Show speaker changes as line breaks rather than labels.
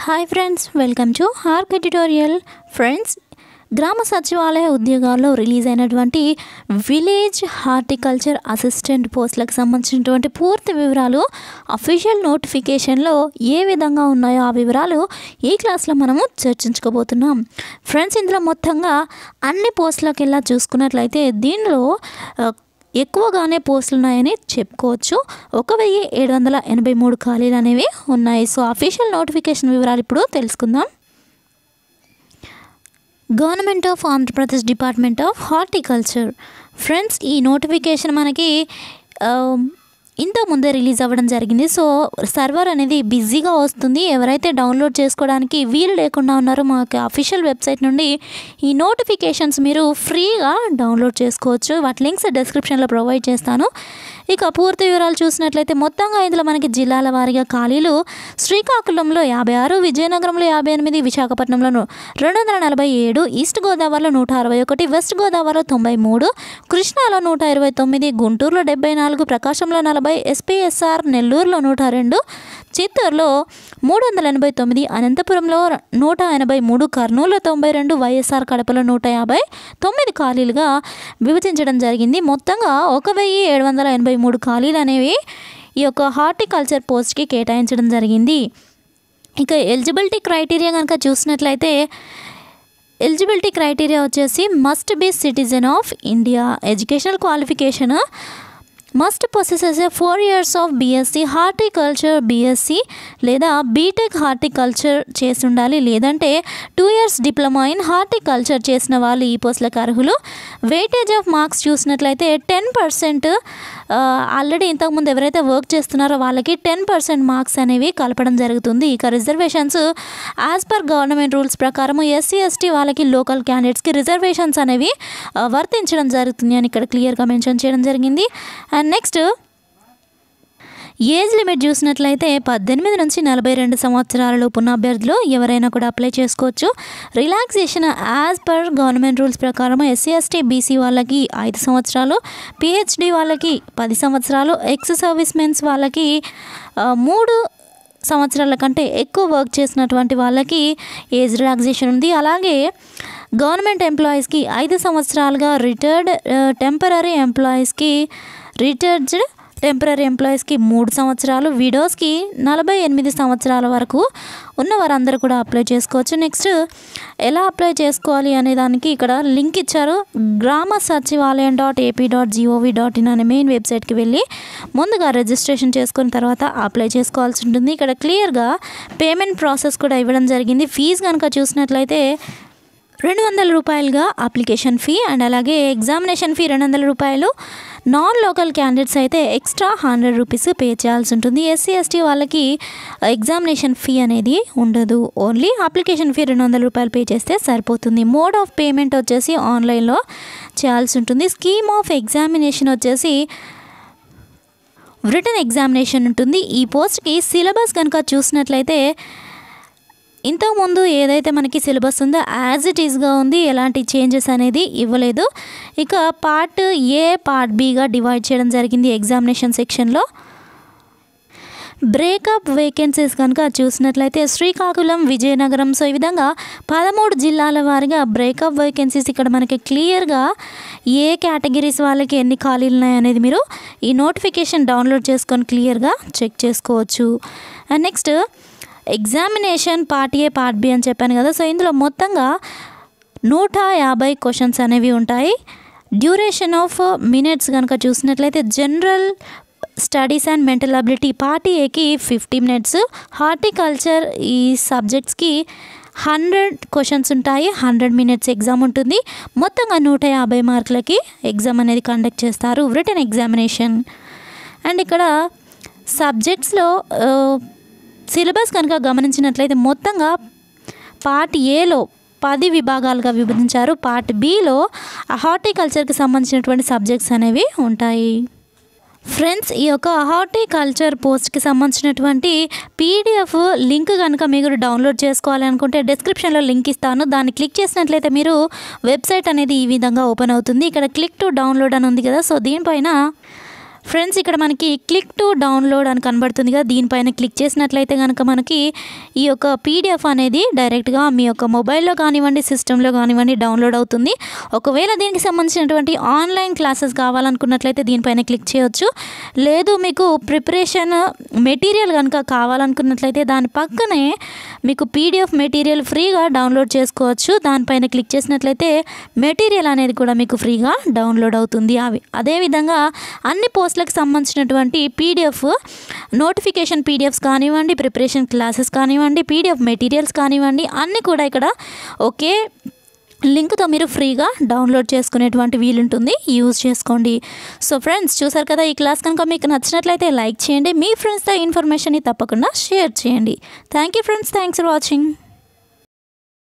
hi friends welcome to Arc tutorial friends గ్రామ సచివాలయ ఉద్యోగాల్లో రిలీజ్ అయినటువంటి విలేజ్ హార్టికల్చర్ అసిస్టెంట్ పోస్టులకు సంబంధించినటువంటి పూర్తి వివరాలు అఫీషియల్ నోటిఫికేషన్లో ఏ విధంగా ఉన్నాయో ఆ వివరాలు ఈ క్లాస్లో మనము చర్చించుకోబోతున్నాం ఫ్రెండ్స్ ఇందులో మొత్తంగా అన్ని పోస్టులకు వెళ్ళా చూసుకున్నట్లయితే దీనిలో ఆ, ఎక్కువగానే పోస్టులు ఉన్నాయని చెప్పుకోవచ్చు ఒక వెయ్యి ఏడు వందల ఎనభై మూడు ఖాళీలు అనేవి ఉన్నాయి సో అఫీషియల్ నోటిఫికేషన్ వివరాలు ఇప్పుడు తెలుసుకుందాం government of Andhra Pradesh department of horticulture friends ఈ నోటిఫికేషన్ మనకి ఆ, ఇంత ముందే రిలీజ్ అవ్వడం జరిగింది సో సర్వర్ అనేది బిజీగా వస్తుంది ఎవరైతే డౌన్లోడ్ చేసుకోవడానికి వీలు లేకుండా ఉన్నారో మాకు అఫీషియల్ వెబ్సైట్ నుండి ఈ నోటిఫికేషన్స్ మీరు ఫ్రీగా డౌన్లోడ్ చేసుకోవచ్చు వాటి లింక్స్ డిస్క్రిప్షన్లో ప్రొవైడ్ చేస్తాను ఇక పూర్తి వివరాలు చూసినట్లయితే మొత్తంగా ఇందులో మనకి జిల్లాల వారీగా ఖాళీలు శ్రీకాకుళంలో యాభై ఆరు విజయనగరంలో యాభై ఎనిమిది విశాఖపట్నంలో ను- రెండు వందల నలభై ఏడు ఈస్ట్ గోదావరిలో నూట అరవై ఒకటి వెస్ట్ గోదావరిలో తొంభై మూడు కృష్ణాలో నూట ఇరవై తొమ్మిది గుంటూరులో డెబ్బై నాలుగు ప్రకాశంలో నలభై ఎస్పీఎస్ఆర్ నెల్లూరులో నూట రెండు చిత్తూరులో మూడు వందల ఎనభై తొమ్మిది అనంతపురంలో నూట ఎనభై మూడు కర్నూలులో తొంభై రెండు వైఎస్ఆర్ కడపలో నూట యాభై తొమ్మిది ఖాళీలుగా విభజించడం జరిగింది మొత్తంగా ఒక వెయ్యి ఏడు వందల ఎనభై మూడు ఖాళీలు అనేవి ఈ యొక్క హార్టికల్చర్ పోస్ట్కి కేటాయించడం జరిగింది ఇక ఎలిజిబిలిటీ క్రైటీరియా కనుక చూసినట్లయితే ఎలిజిబిలిటీ క్రైటీరియా వచ్చేసి must be citizen of India educational qualification must possesses a four years of BSc horticulture BSc లేదా బీటెక్ హార్టికల్చర్ చేసి ఉండాలి లేదంటే two years diploma in horticulture చేసిన వాళ్ళు ఈ పోస్టులకు అర్హులు వెయిటేజ్ ఆఫ్ మార్క్స్ చూసినట్లయితే టెన్ పర్సెంట్ ఆల్రెడీ ఇంతకుముందు ఎవరైతే వర్క్ చేస్తున్నారో వాళ్ళకి టెన్ పర్సెంట్ మార్క్స్ అనేవి కలపడం జరుగుతుంది ఇక reservations as per government rules ప్రకారం ఎస్సీ ఎస్టీ వాళ్ళకి లోకల్ క్యాండిడేట్స్కి రిజర్వేషన్స్ అనేవి ఆ, వర్తించడం జరుగుతుంది అని ఇక్కడ క్లియర్గా మెన్షన్ చేయడం జరిగింది అండ్ నెక్స్ట్ ఏజ్ లిమిట్ చూసినట్లయితే పద్దెనిమిది నుంచి నలభై రెండు సంవత్సరాల లోపు ఉన్న అభ్యర్థులు ఎవరైనా కూడా అప్లై చేసుకోవచ్చు relaxation as per government rules ప్రకారం ఎస్సీ ఎస్టీ బీసీ వాళ్ళకి ఐదు సంవత్సరాలు పిహెచ్డి వాళ్ళకి పది సంవత్సరాలు ఎక్స్ సర్వీస్ మెన్స్ వాళ్ళకి ఆ, మూడు సంవత్సరాల కంటే ఎక్కువ వర్క్ చేసినటువంటి వాళ్ళకి ఏజ్ రిలాక్సేషన్ ఉంది అలాగే గవర్నమెంట్ ఎంప్లాయీస్కి ఐదు సంవత్సరాలుగా రిటైర్డ్ టెంపరీ ఎంప్లాయీస్కి రిటైర్డ్ టెంపరీ ఎంప్లాయీస్కి మూడు సంవత్సరాలు విడోస్కి నలభై ఎనిమిది సంవత్సరాల వరకు ఉన్న వారందరూ కూడా అప్లై చేసుకోవచ్చు నెక్స్ట్ ఎలా అప్లై చేసుకోవాలి అనే దానికి ఇక్కడ లింక్ ఇచ్చారు గ్రామ సచివాలయం dot AP dot GOV dot in అనే మెయిన్ వెబ్సైట్కి వెళ్ళి ముందుగా రిజిస్ట్రేషన్ చేసుకున్న తర్వాత అప్లై చేసుకోవాల్సి ఉంటుంది ఇక్కడ క్లియర్గా పేమెంట్ ప్రాసెస్ కూడా ఇవ్వడం జరిగింది ఫీజు కనుక చూసినట్లయితే రెండు వందల రూపాయలుగా అప్లికేషన్ ఫీ అండ్ అలాగే ఎగ్జామినేషన్ ఫీ రెండు వందల రూపాయలు నాన్ లోకల్ క్యాండిడేట్స్ అయితే ఎక్స్ట్రా హండ్రెడ్ రూపీస్ పే చేయాల్సి ఉంటుంది ఎస్సీ ఎస్టీ వాళ్ళకి ఎగ్జామినేషన్ ఫీ అనేది ఉండదు ఓన్లీ అప్లికేషన్ ఫీ రెండు వందల రూపాయలు పే చేస్తే సరిపోతుంది మోడ్ ఆఫ్ పేమెంట్ వచ్చేసి ఆన్లైన్లో చేయాల్సి ఉంటుంది స్కీమ్ ఆఫ్ ఎగ్జామినేషన్ వచ్చేసి రిటర్న్ ఎగ్జామినేషన్ ఉంటుంది ఈ పోస్ట్కి సిలబస్ కనుక చూసినట్లయితే ఇంతకుముందు ఏదైతే మనకి సిలబస్ ఉందో యాజ్ ఇట్ ఈస్గా ఉంది ఎలాంటి చేంజెస్ అనేది ఇవ్వలేదు ఇక పార్ట్ ఏ పార్ట్ బిగా డివైడ్ చేయడం జరిగింది ఎగ్జామినేషన్ సెక్షన్లో బ్రేకప్ వేకెన్సీస్ కనుక చూసినట్లయితే శ్రీకాకుళం విజయనగరం సో ఈ విధంగా పదమూడు జిల్లాల వారిగా బ్రేకప్ వేకెన్సీస్ ఇక్కడ మనకి క్లియర్గా ఏ కేటగిరీస్ వాళ్ళకి ఎన్ని ఖాళీలు ఉన్నాయి అనేది మీరు ఈ నోటిఫికేషన్ డౌన్లోడ్ చేసుకొని క్లియర్గా చెక్ చేసుకోవచ్చు and next examination part A part B అని చెప్పాను కదా సో ఇందులో మొత్తంగా నూట యాభై క్వశ్చన్స్ అనేవి ఉంటాయి డ్యూరేషన్ ఆఫ్ మినిట్స్ కనుక చూసినట్లయితే general studies and mental ability part ఏకి ఫిఫ్టీ మినిట్స్ హార్టికల్చర్ ఈ సబ్జెక్ట్స్కి హండ్రెడ్ క్వశ్చన్స్ ఉంటాయి హండ్రెడ్ మినిట్స్ ఎగ్జామ్ ఉంటుంది మొత్తంగా నూట యాభై మార్కులకి ఎగ్జామ్ అనేది కండక్ట్ చేస్తారు రిటర్న్ ఎగ్జామినేషన్ అండ్ ఇక్కడ సబ్జెక్ట్స్లో సిలబస్ కనుక గమనించినట్లయితే మొత్తంగా పార్ట్ ఏలో పది విభాగాలుగా విభజించారు పార్ట్ బిలో హార్టికల్చర్కి సంబంధించినటువంటి సబ్జెక్ట్స్ అనేవి ఉంటాయి ఫ్రెండ్స్ ఈ యొక్క హార్టికల్చర్ పోస్ట్కి సంబంధించినటువంటి పీడిఎఫ్ లింక్ కనుక మీరు డౌన్లోడ్ చేసుకోవాలి అనుకుంటే డిస్క్రిప్షన్లో లింక్ ఇస్తాను దాన్ని క్లిక్ చేసినట్లయితే మీరు వెబ్సైట్ అనేది ఈ విధంగా ఓపెన్ అవుతుంది ఇక్కడ క్లిక్ టు డౌన్లోడ్ అని ఉంది కదా సో దీనిపైన ఫ్రెండ్స్ ఇక్కడ మనకి క్లిక్ టు డౌన్లోడ్ అని కనబడుతుంది కదా దీనిపైన క్లిక్ చేసినట్లయితే కనుక మనకి ఈ యొక్క పీడిఎఫ్ అనేది డైరెక్ట్గా మీ యొక్క మొబైల్లో కానివ్వండి సిస్టంలో కానివ్వండి డౌన్లోడ్ అవుతుంది ఒకవేళ దీనికి సంబంధించినటువంటి ఆన్లైన్ క్లాసెస్ కావాలనుకున్నట్లయితే దీనిపైన క్లిక్ చేయొచ్చు లేదు మీకు ప్రిపరేషన్ మెటీరియల్ కనుక కావాలనుకున్నట్లయితే దాని పక్కనే మీకు పీడిఎఫ్ మెటీరియల్ ఫ్రీగా డౌన్లోడ్ చేసుకోవచ్చు దానిపైన క్లిక్ చేసినట్లయితే మెటీరియల్ అనేది కూడా మీకు ఫ్రీగా డౌన్లోడ్ అవుతుంది అవి అదేవిధంగా అన్ని పోస్టులకు సంబంధించినటువంటి పీడిఎఫ్ నోటిఫికేషన్ పీడిఎఫ్స్ కానివ్వండి ప్రిపరేషన్ క్లాసెస్ కానివ్వండి పీడిఎఫ్ మెటీరియల్స్ కానివ్వండి అన్నీ కూడా ఇక్కడ ఒకే లింక్తో మీరు ఫ్రీగా డౌన్లోడ్ చేసుకునేటువంటి వీలుంటుంది యూజ్ చేసుకోండి సో ఫ్రెండ్స్ చూసారు కదా ఈ క్లాస్ కనుక మీకు నచ్చినట్లయితే లైక్ చేయండి మీ ఫ్రెండ్స్తో ఇన్ఫర్మేషన్ని తప్పకుండా షేర్ చేయండి thank you friends thanks for watching